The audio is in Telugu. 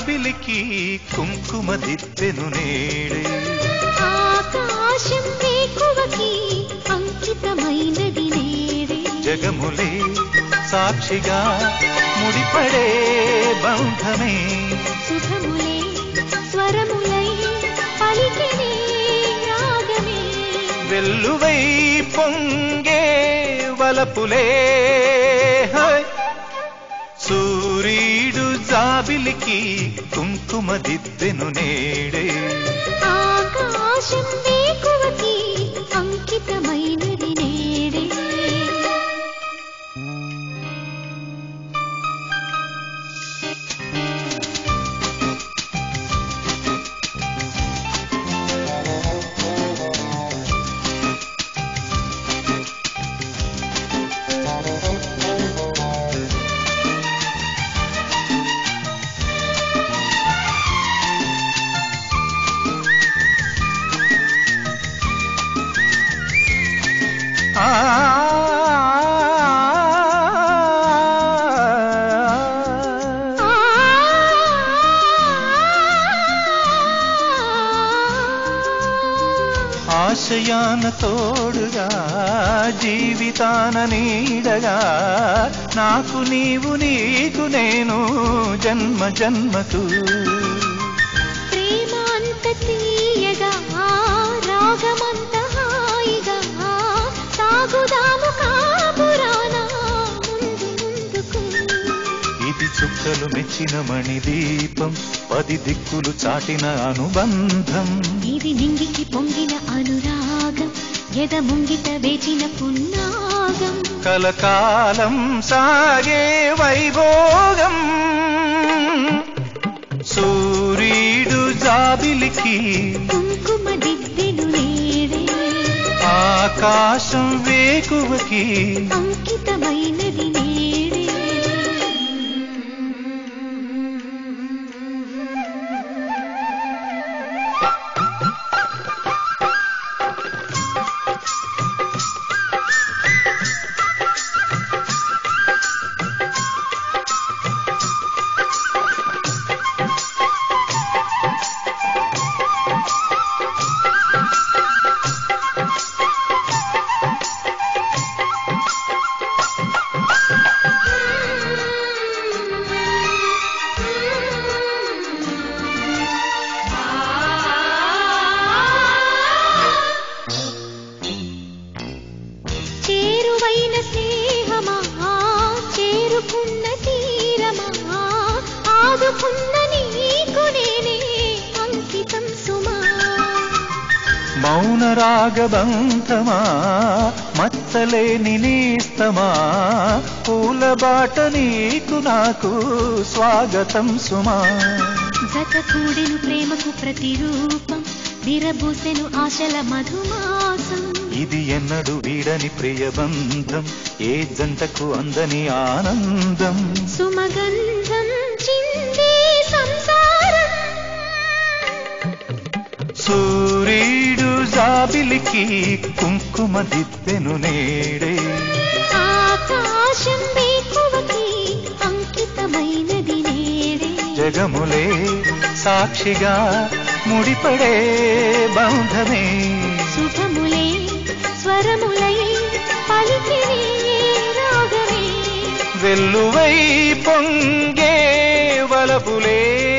జాబిలికి కుంకుమ దిద్దెను నేడే ఆకాశం వేకువకి అంకితమైనది నేడే జగములే సాక్షిగా ముడిపడే బంధమే సుఖములే స్వరములై పలికినే రాగమే వెల్లువై పొంగే వలపులే హై. సూర్యుడు జాబిలికి కుంకుమ దిద్దెను నేడే ఆకాశం వేకువకి అంకితమైనది నేడే ఆ ఆ ఆశయాన తోడుగా జీవితాన నీడగా నాకు నీవు నీకు నేను జన్మ జన్మకు ప్రేమ అంత తీయగా రాగమంత హాయిగా సాగుదాము కాపురాన ముందు ముందుకు ఇది చుక్కలు మెచ్చిన మణిదీపం పది దిక్కులు చాటిన అనుబంధం ఇది నింగికి పొంగిన అనురాగం ఎద ముంగిట వేచిన పున్నాగం కలకాలం సాగే వైభోగం సూర్యుడు జాబిలికి కుంకుమ దిద్దెను నేడే ఆకాశం వేకువకి అంకితమైనది నేడే చేరువైన స్నేహమా చేరుకున్న తీరమా ఆదుకున్న నీకు నేనే అంకితం సుమా మౌన రాగబంధమా మచ్చలేని నేస్తమా పూల బాట నీకు నాకు స్వాగతం సుమా జత కూడెను ప్రేమకు ప్రతిరూపం విరబూసెను ఆశల మధుమాసం ఇది ఎన్నడు వీడని ప్రియబంధం ఏ జంటకు అందని ఆనందం సుమగంధం చిందే సంసారం సూర్యుడు జాబిలికి కుంకుమ దిద్దెను నేడే ఆకాశం వేకువకి అంకితమైనది నేడే జగములే సాక్షిగా ముడిపడే బంధమే శుభములే స్వరములై పలికినే రాగమే వెల్లువై పొంగే వలపులే